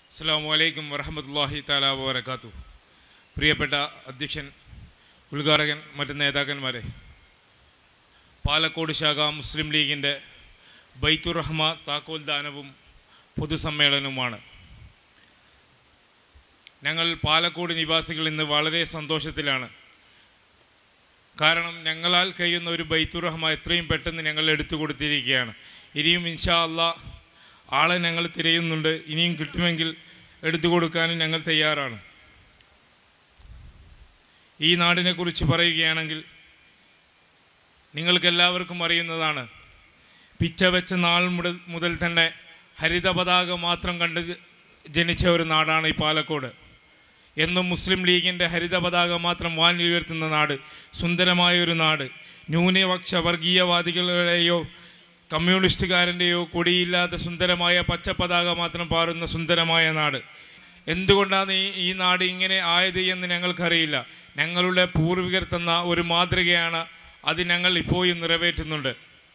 അസ്സാം വലൈക്കും വറഹമത്തല്ലാഹി താല വബർക്കാത്തു പ്രിയപ്പെട്ട അധ്യക്ഷൻ ഉദ്ഘാടകൻ മറ്റ് നേതാക്കന്മാരെ പാലക്കോട് ശാഖ മുസ്ലിം ലീഗിൻ്റെ ബൈത്തുറഹ്മ താക്കോൽ ദാനവും പൊതുസമ്മേളനവുമാണ് ഞങ്ങൾ പാലക്കോട് നിവാസികൾ ഇന്ന് വളരെ സന്തോഷത്തിലാണ് കാരണം ഞങ്ങളാൽ കഴിയുന്ന ഒരു ബൈത്തുറഹ്മ എത്രയും പെട്ടെന്ന് ഞങ്ങൾ എടുത്തു കൊടുത്തിരിക്കുകയാണ് ഇനിയും ഇൻഷാ അള്ളാ ആളെ ഞങ്ങൾ തിരയുന്നുണ്ട് ഇനിയും കിട്ടുമെങ്കിൽ എടുത്തു കൊടുക്കാനും ഞങ്ങൾ തയ്യാറാണ് ഈ നാടിനെക്കുറിച്ച് പറയുകയാണെങ്കിൽ നിങ്ങൾക്കെല്ലാവർക്കും അറിയുന്നതാണ് പിച്ച വെച്ച നാൾ മുതൽ മുതൽ തന്നെ ഹരിത പതാക മാത്രം കണ്ട് ജനിച്ച ഒരു നാടാണ് ഈ പാലക്കോട് എന്നും മുസ്ലിം ലീഗിൻ്റെ ഹരിത പതാക മാത്രം വാനിൽ ഉയർത്തുന്ന നാട് സുന്ദരമായ ഒരു നാട് ന്യൂനപക്ഷ വർഗീയവാദികളുടെയോ കമ്മ്യൂണിസ്റ്റുകാരൻ്റെയോ കൊടിയില്ലാത്ത സുന്ദരമായ പച്ച പതാക മാത്രം പാറുന്ന സുന്ദരമായ നാട് എന്തുകൊണ്ടാണ് ഈ ഈ നാട് ഇങ്ങനെ ആയത് എന്ന് ഞങ്ങൾക്കറിയില്ല ഞങ്ങളുടെ പൂർവികർ തന്ന ഒരു മാതൃകയാണ് അത് ഞങ്ങൾ ഇപ്പോഴും നിറവേറ്റുന്നുണ്ട്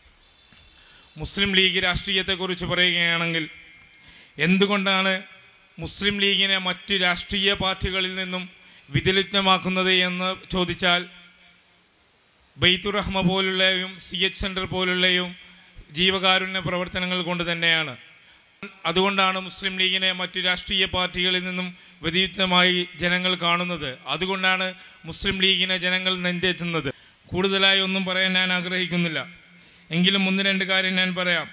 മുസ്ലിം ലീഗ് രാഷ്ട്രീയത്തെക്കുറിച്ച് പറയുകയാണെങ്കിൽ എന്തുകൊണ്ടാണ് മുസ്ലിം ലീഗിനെ മറ്റ് രാഷ്ട്രീയ പാർട്ടികളിൽ നിന്നും വിദലിപ്തമാക്കുന്നത് എന്ന് ചോദിച്ചാൽ ബെയ്ത്തുറഹ്മ പോലുള്ളയും സി എച്ച് സെൻറ്റർ പോലുള്ളയും ജീവകാരുണ്യ പ്രവർത്തനങ്ങൾ കൊണ്ട് തന്നെയാണ് അതുകൊണ്ടാണ് മുസ്ലിം ലീഗിനെ മറ്റു രാഷ്ട്രീയ പാർട്ടികളിൽ നിന്നും വ്യതിയുക്തമായി ജനങ്ങൾ കാണുന്നത് അതുകൊണ്ടാണ് മുസ്ലിം ലീഗിനെ ജനങ്ങൾ നെഞ്ചേറ്റുന്നത് കൂടുതലായി ഒന്നും പറയാൻ ഞാൻ ആഗ്രഹിക്കുന്നില്ല എങ്കിലും ഒന്ന് രണ്ട് കാര്യം ഞാൻ പറയാം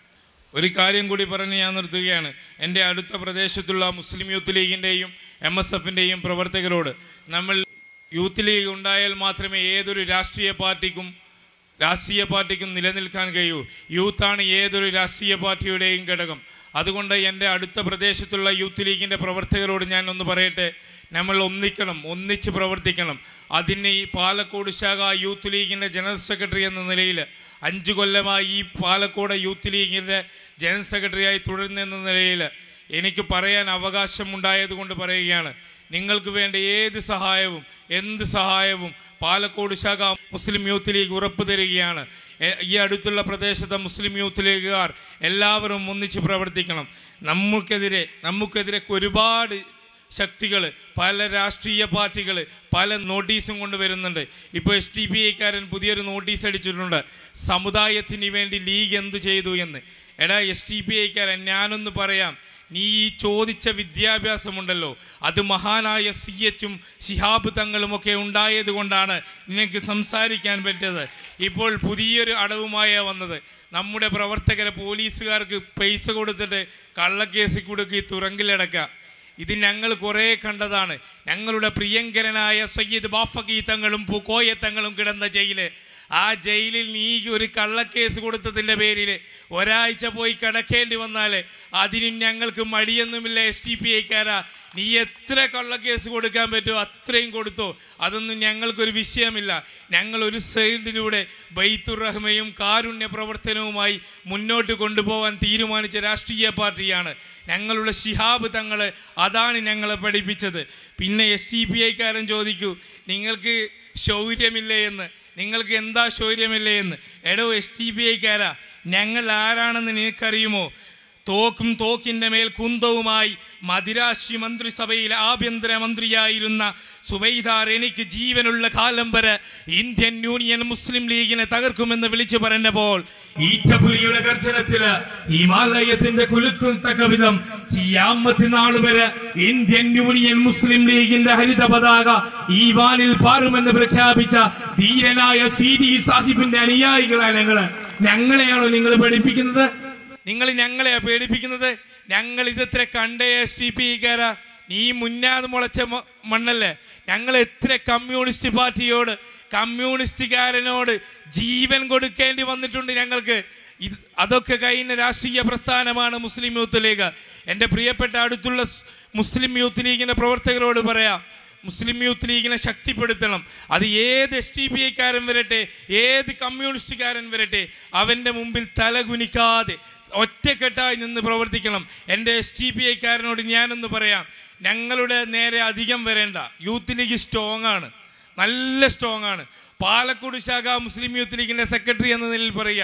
ഒരു കാര്യം കൂടി പറഞ്ഞ് ഞാൻ നിർത്തുകയാണ് എൻ്റെ അടുത്ത പ്രദേശത്തുള്ള മുസ്ലിം യൂത്ത് ലീഗിൻ്റെയും എം എസ് എഫിൻ്റെയും പ്രവർത്തകരോട് നമ്മൾ യൂത്ത് ലീഗ് ഉണ്ടായാൽ മാത്രമേ ഏതൊരു രാഷ്ട്രീയ പാർട്ടിക്കും രാഷ്ട്രീയ പാർട്ടിക്കും നിലനിൽക്കാൻ കഴിയൂ യൂത്താണ് ഏതൊരു രാഷ്ട്രീയ പാർട്ടിയുടെയും ഘടകം അതുകൊണ്ട് എൻ്റെ അടുത്ത പ്രദേശത്തുള്ള യൂത്ത് ലീഗിൻ്റെ പ്രവർത്തകരോട് ഞാൻ ഒന്ന് പറയട്ടെ നമ്മൾ ഒന്നിക്കണം ഒന്നിച്ച് പ്രവർത്തിക്കണം അതിന് ഈ പാലക്കോട് ശാഖ യൂത്ത് ലീഗിൻ്റെ ജനറൽ സെക്രട്ടറി എന്ന നിലയിൽ അഞ്ച് കൊല്ലമായി ഈ പാലക്കോട് യൂത്ത് ലീഗിൻ്റെ ജനറൽ സെക്രട്ടറിയായി തുടരുന്നെന്ന നിലയിൽ എനിക്ക് പറയാൻ അവകാശമുണ്ടായത് കൊണ്ട് പറയുകയാണ് നിങ്ങൾക്ക് വേണ്ട ഏത് സഹായവും എന്ത് സഹായവും പാലക്കോട് ശാഖ മുസ്ലിം യൂത്ത് ലീഗ് ഉറപ്പു തരികയാണ് എ- ഈ അടുത്തുള്ള പ്രദേശത്തെ മുസ്ലിം യൂത്ത് ലീഗുകാർ എല്ലാവരും ഒന്നിച്ച് പ്രവർത്തിക്കണം നമുക്കെതിരെ നമുക്കെതിരെ ഒരുപാട് ശക്തികൾ പല രാഷ്ട്രീയ പാർട്ടികൾ പല നോട്ടീസും കൊണ്ടുവരുന്നുണ്ട് ഇപ്പോൾ എസ് ടി പി ഐക്കാരൻ പുതിയൊരു നോട്ടീസ് അടിച്ചിട്ടുണ്ട് സമുദായത്തിന് വേണ്ടി ലീഗ് എന്ത് ചെയ്തു എന്ന് എടാ എസ് ടി പി ഐക്കാരൻ ഞാനൊന്ന് പറയാം നീ ഈ ചോദിച്ച വിദ്യാഭ്യാസമുണ്ടല്ലോ അത് മഹാനായ സി എച്ചും ശിഹാബ് തങ്ങളുമൊക്കെ ഉണ്ടായത് കൊണ്ടാണ് നിനക്ക് സംസാരിക്കാൻ പറ്റിയത് ഇപ്പോൾ പുതിയൊരു അടവുമായ വന്നത് നമ്മുടെ പ്രവർത്തകരെ പോലീസുകാർക്ക് പൈസ കൊടുത്തിട്ട് കള്ളക്കേസ് കൊടുക്കി തുറങ്കിലടക്കുക ഇത് ഞങ്ങൾ കുറേ കണ്ടതാണ് ഞങ്ങളുടെ പ്രിയങ്കരനായ സയ്യിദ് ബാഫക്കി തങ്ങളും പുക്കോയ തങ്ങളും കിടന്ന ജയില് ആ ജയിലിൽ നീ ഒരു കള്ളക്കേസ് കൊടുത്തതിൻ്റെ പേരിൽ ഒരാഴ്ച പോയി കിടക്കേണ്ടി വന്നാൽ അതിനും ഞങ്ങൾക്ക് മടിയൊന്നുമില്ല എസ് ടി പി ഐക്കാരാ നീ എത്ര കള്ളക്കേസ് കൊടുക്കാൻ പറ്റുമോ അത്രയും കൊടുത്തോ അതൊന്നും ഞങ്ങൾക്കൊരു വിഷയമില്ല ഞങ്ങൾ ഒരു സൈഡിലൂടെ ബൈത്തുർ റഹ്മയും കാരുണ്യ പ്രവർത്തനവുമായി മുന്നോട്ട് കൊണ്ടുപോകാൻ തീരുമാനിച്ച രാഷ്ട്രീയ പാർട്ടിയാണ് ഞങ്ങളുടെ ശിഹാബ് തങ്ങൾ അതാണ് ഞങ്ങളെ പഠിപ്പിച്ചത് പിന്നെ എസ് ടി പി ഐക്കാരൻ ചോദിക്കൂ നിങ്ങൾക്ക് ശൗര്യമില്ലേ എന്ന് നിങ്ങൾക്ക് എന്താ ശൗര്യമില്ലേ എന്ന് എടോ എസ് ടി പി ഐക്കാരാ ഞങ്ങൾ ആരാണെന്ന് നിനക്കറിയുമോ തോക്കും തോക്കിൻ്റെ മേൽ കുന്തവുമായി മദിരാശി മന്ത്രിസഭയിലെ ആഭ്യന്തര മന്ത്രിയായിരുന്ന സുബൈദാർ എനിക്ക് ജീവനുള്ള കാലം വരെ ഇന്ത്യൻ യൂണിയൻ മുസ്ലിം ലീഗിനെ തകർക്കുമെന്ന് വിളിച്ചു പറഞ്ഞപ്പോൾ ഈറ്റപുലിയുടെ ഗർജനത്തില് ഹിമാലയത്തിന്റെ കുലുക്കത്തക്ക വിധം നാൾ വരെ ഇന്ത്യൻ യൂണിയൻ മുസ്ലിം ലീഗിന്റെ ഹരിത പതാക ഈ വാനിൽ പാറുമെന്ന് പ്രഖ്യാപിച്ച ധീരനായ സീതി സാഹിബിന്റെ അനുയായികളാണ് ഞങ്ങള് ഞങ്ങളെയാണോ നിങ്ങൾ പഠിപ്പിക്കുന്നത് നിങ്ങൾ ഞങ്ങളെയാ പേടിപ്പിക്കുന്നത് ഞങ്ങൾ ഇതെത്ര കണ്ടേ എസ് ടി പി കാരാ നീ മുന്നാത് മുളച്ച മ- മണ്ണല്ലേ ഞങ്ങൾ എത്ര കമ്മ്യൂണിസ്റ്റ് പാർട്ടിയോട് കമ്മ്യൂണിസ്റ്റുകാരനോട് ജീവൻ കൊടുക്കേണ്ടി വന്നിട്ടുണ്ട് ഞങ്ങൾക്ക് ഇത് അതൊക്കെ കഴിഞ്ഞ രാഷ്ട്രീയ പ്രസ്ഥാനമാണ് മുസ്ലിം യൂത്ത് ലീഗ് എൻ്റെ പ്രിയപ്പെട്ട അടുത്തുള്ള സ് മുസ്ലിം യൂത്ത് ലീഗിൻ്റെ പ്രവർത്തകരോട് പറയാം മുസ്ലിം യൂത്ത് ലീഗിനെ ശക്തിപ്പെടുത്തണം അത് ഏത് എസ് ടി പി ഐക്കാരൻ വരട്ടെ ഏത് കമ്മ്യൂണിസ്റ്റുകാരൻ വരട്ടെ അവൻ്റെ മുമ്പിൽ തലകുനിക്കാതെ ഒറ്റക്കെട്ടായി നിന്ന് പ്രവർത്തിക്കണം എൻ്റെ എസ് ടി പി ഐക്കാരനോട് ഞാനൊന്ന് പറയാം ഞങ്ങളുടെ നേരെ അധികം വരേണ്ട യൂത്ത് ലീഗ് സ്ട്രോങ് ആണ് നല്ല സ്ട്രോങ് ആണ് പാലക്കോട് ശാഖ മുസ്ലിം യൂത്ത് ലീഗിൻ്റെ സെക്രട്ടറി എന്ന നിലയിൽ പറയുക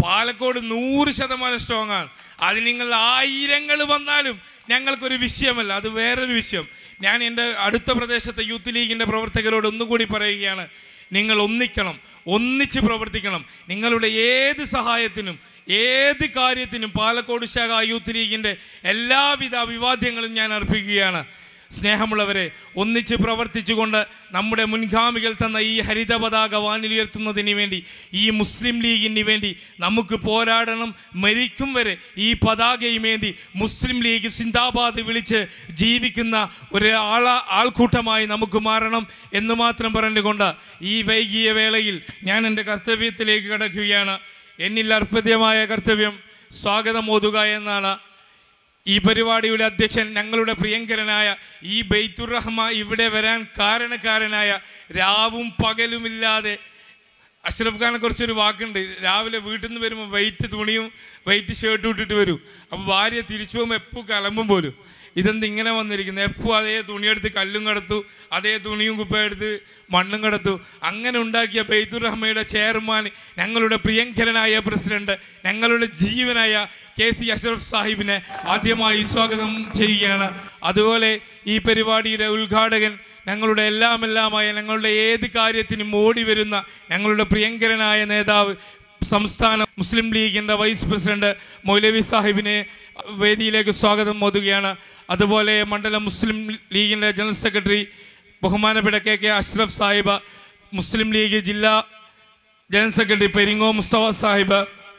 പാലക്കോട് നൂറ് ശതമാനം സ്ട്രോങ് ആണ് അത് നിങ്ങൾ ആയിരങ്ങൾ വന്നാലും ഞങ്ങൾക്കൊരു വിഷയമല്ല അത് വേറൊരു വിഷയം ഞാൻ എൻ്റെ അടുത്ത പ്രദേശത്തെ യൂത്ത് ലീഗിൻ്റെ പ്രവർത്തകരോട് ഒന്നുകൂടി പറയുകയാണ് നിങ്ങൾ ഒന്നിക്കണം ഒന്നിച്ച് പ്രവർത്തിക്കണം നിങ്ങളുടെ ഏത് സഹായത്തിനും ഏത് കാര്യത്തിനും പാലക്കോട് ശാഖ യൂത്ത് ലീഗിൻ്റെ എല്ലാവിധ അഭിവാദ്യങ്ങളും ഞാൻ അർപ്പിക്കുകയാണ് സ്നേഹമുള്ളവരെ ഒന്നിച്ച് പ്രവർത്തിച്ചുകൊണ്ട് നമ്മുടെ മുൻഗാമികൾ തന്ന ഈ ഹരിത പതാക വാനിലുയർത്തുന്നതിന് വേണ്ടി ഈ മുസ്ലിം ലീഗിന് വേണ്ടി നമുക്ക് പോരാടണം മരിക്കും വരെ ഈ പതാകയുമേന്തി മുസ്ലിം ലീഗ് സിന്ദാബാദ് വിളിച്ച് ജീവിക്കുന്ന ഒരു ആള ആൾക്കൂട്ടമായി നമുക്ക് മാറണം എന്ന് മാത്രം പറഞ്ഞുകൊണ്ട് ഈ വൈകിയ വേളയിൽ ഞാൻ എൻ്റെ കർത്തവ്യത്തിലേക്ക് കടക്കുകയാണ് എന്നിൽ അർപ്പദ്യമായ കർത്തവ്യം സ്വാഗതം ഓതുക എന്നാണ് ഈ പരിപാടിയുടെ അധ്യക്ഷൻ ഞങ്ങളുടെ പ്രിയങ്കരനായ ഈ ബെയ്ത്തുർ റഹ്മ ഇവിടെ വരാൻ കാരണക്കാരനായ രാവും പകലുമില്ലാതെ അഷ്റഫ് ഖാനെ കുറിച്ചൊരു വാക്കുണ്ട് രാവിലെ വീട്ടിൽ നിന്ന് വരുമ്പോൾ വൈറ്റ് തുണിയും വൈറ്റ് ഷർട്ടും ഇട്ടിട്ട് വരും അപ്പോൾ ഭാര്യ തിരിച്ചു പോകുമ്പോൾ എപ്പോൾ കിളമ്പും പോലും ഇതെന്ത് ഇങ്ങനെ വന്നിരിക്കുന്നത് എപ്പോൾ അതേ തുണിയെടുത്ത് കല്ലും കടത്തു അതേ തുണിയും കുപ്പയെടുത്ത് മണ്ണും കടത്തു അങ്ങനെ ഉണ്ടാക്കിയ ബെയ്ത്തുർ റഹ്മയുടെ ചെയർമാൻ ഞങ്ങളുടെ പ്രിയങ്കരനായ പ്രസിഡന്റ് ഞങ്ങളുടെ ജീവനായ കെ സി അഷ്റഫ് സാഹിബിനെ ആദ്യമായി സ്വാഗതം ചെയ്യുകയാണ് അതുപോലെ ഈ പരിപാടിയുടെ ഉദ്ഘാടകൻ ഞങ്ങളുടെ എല്ലാം എല്ലാമായ ഞങ്ങളുടെ ഏത് കാര്യത്തിനും ഓടി വരുന്ന ഞങ്ങളുടെ പ്രിയങ്കരനായ നേതാവ് സംസ്ഥാന മുസ്ലിം ലീഗിൻ്റെ വൈസ് പ്രസിഡന്റ് മൗലവി സാഹിബിനെ വേദിയിലേക്ക് സ്വാഗതം മോതുകയാണ് അതുപോലെ മണ്ഡലം മുസ്ലിം ലീഗിൻ്റെ ജനറൽ സെക്രട്ടറി ബഹുമാനപ്പെട്ട K K Ashraf Sahib Muslim League ജില്ലാ ജനറൽ സെക്രട്ടറി പെരിങ്ങോ മുസ്തഫ സാഹിബ്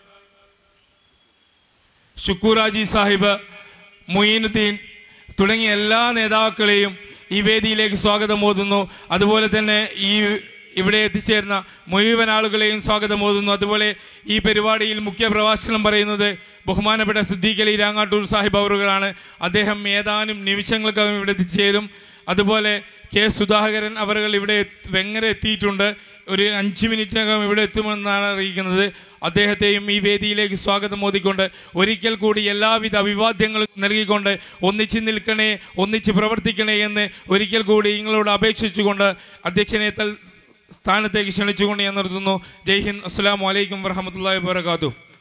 ഷുക്കൂറാജി സാഹിബ് മൊയ്നുദ്ദീൻ തുടങ്ങിയ എല്ലാ നേതാക്കളെയും ഈ വേദിയിലേക്ക് സ്വാഗതം ഓതുന്നു അതുപോലെ തന്നെ ഈ ഇവിടെ എത്തിച്ചേർന്ന മുഴുവൻ ആളുകളെയും സ്വാഗതം ഓതുന്നു അതുപോലെ ഈ പരിപാടിയിൽ മുഖ്യ പ്രഭാഷണം പറയുന്നത് ബഹുമാനപ്പെട്ട സിദ്ദീഖ് അലി രാങ്ങാട്ടൂർ സാഹിബ് അവറുകളാണ് അദ്ദേഹം ഏതാനും നിമിഷങ്ങൾക്കകം ഇവിടെ എത്തിച്ചേരും അതുപോലെ കെ സുധാകരൻ അവറുകൾ ഇവിടെ എത്ത് വെങ്ങര എത്തിയിട്ടുണ്ട് ഒരു അഞ്ച് മിനിറ്റിനകം ഇവിടെ എത്തുമെന്നാണ് അറിയിക്കുന്നത് അദ്ദേഹത്തെയും ഈ വേദിയിലേക്ക് സ്വാഗതം മോദിക്കൊണ്ട് ഒരിക്കൽ കൂടി എല്ലാവിധ അഭിവാദ്യങ്ങളും നൽകിക്കൊണ്ട് ഒന്നിച്ച് നിൽക്കണേ ഒന്നിച്ച് പ്രവർത്തിക്കണേ എന്ന് ഒരിക്കൽ കൂടി നിങ്ങളോട് അപേക്ഷിച്ചുകൊണ്ട് അധ്യക്ഷനെ തൽ സ്ഥാനത്തേക്ക് ക്ഷണിച്ചുകൊണ്ട് ഞാൻ നിർത്തുന്നു ജയ് ഹിന്ദ് അസ്സാം വലൈക്കും വർഹമത്തല്ലാ വാബർക്കാത്തു